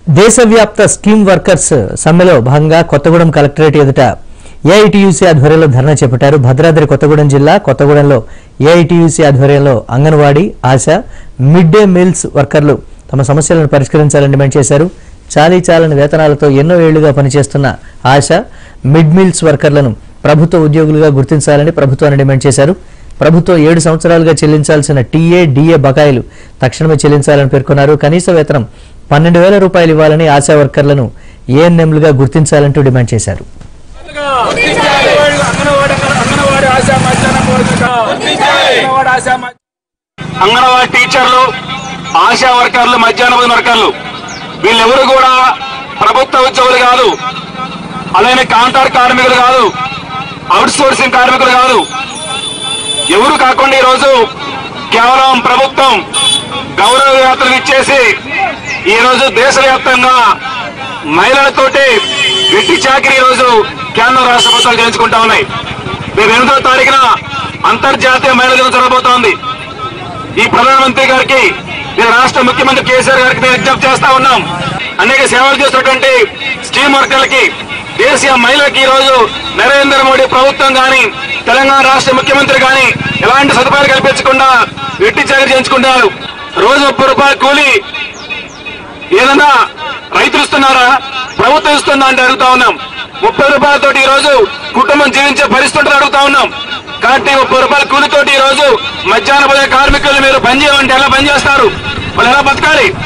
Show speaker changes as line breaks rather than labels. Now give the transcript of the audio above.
దేశవ్యాప్త scheme workers సమ్మెలో భాగంగా కొత్తగూడెం కలెక్టరేట్ ఎదుట ఏఐటియుసి ఆధ్వర్యంలో ధర్నా చేపట్టారు భద్రాద్రి కొత్తగూడెం జిల్లా కొత్తగూడెంలో ఏఐటియుసి ఆధ్వర్యంలో anganwadi ASHA mid day meals వర్కర్లు తమ సమస్యలను పరిష్కరించాలని డిమాండ్ చేశారు చాలీ చాలని వేతనాలతో ఎన్నో ఏళ్లుగా పనిచేస్తున్న ఆశ మిడ్ మీల్స్ వర్కర్లను ప్రభుత్వ ఉద్యోగులుగా గుర్తించాలని ప్రభుత్వాన్ని డిమాండ్ చేశారు ప్రభుత్వం ఏడు సంవత్సరాలుగా చెల్లించాల్సిన టీఏ డిఏ బకాయిలు తక్షణమే చెల్లించాలని పేర్కొన్నారు కనీస వేతనం పన్నెండు వేల రూపాయలు ఇవ్వాలని ఆశా వర్కర్లను ఏఎన్ఎంలుగా గుర్తించాలంటూ డిమాండ్ చేశారు
అంగన్వాడి అంగన్వాడి ఆశా మధ్యాహ్నం భోజన అంగన్వాడి ఆశా మధ్య- అంగన్వాడి టీచర్లు ఆశా వర్కర్లు మధ్యాహ్న భోజన వర్కర్లు వీళ్ళెవరు కూడా ప్రభుత్వ ఉద్యోగులు కాదు అలానే కాంట్రాక్ట్ కార్మికులు కాదు అవుట్ సోర్సింగ్ కార్మికులు కాదు ఎవరు కాకుండా ఈ రోజు కేవలం ప్రభుత్వం గౌరవ యాత్రలు ఇచ్చేసి ఈ రోజు దేశవ్యాప్తంగా మహిళలతోటి వెట్టి చాకిరి ఈ రోజు కేంద్ర రాష్ట్ర ప్రభుత్వాలు చేయించుకుంటా ఉన్నాయి రేపు ఎనిమిదో తారీఖున అంతర్జాతీయ మహిళా దినం జరగబోతోంది ఈ ప్రధానమంత్రి గారికి ఈ రాష్ట్ర ముఖ్యమంత్రి కేసీఆర్ గారికి మేము విజ్ఞప్తి చేస్తా ఉన్నాం అనేక సేవలు చేస్తున్నటువంటి స్కీమ్ వర్కర్లకి దేశీయ మహిళలకి ఈ రోజు నరేంద్ర మోడీ ప్రభుత్వం గాని తెలంగాణ రాష్ట్ర ముఖ్యమంత్రి గాని ఎలాంటి సదుపాయాలు కల్పించకుండా వెట్టి చాకరీ చేయించుకుంటున్నారు రోజు ముప్పై రూపాయల కూలి ఏదన్నా రైతులు ఇస్తున్నారా ప్రభుత్వం ఇస్తుందా అంటే అడుగుతా ఉన్నాం ముప్పై రూపాయలతోటి ఈ రోజు కుటుంబం జీవించే పరిస్థితులు అడుగుతా ఉన్నాం కాబట్టి ముప్పై రూపాయల కూలితోటి ఈ రోజు మధ్యాహ్న భోజన కార్మికులు మీరు పని చేయమంటే ఎలా పని చేస్తారు వాళ్ళు ఎలా బతకాలి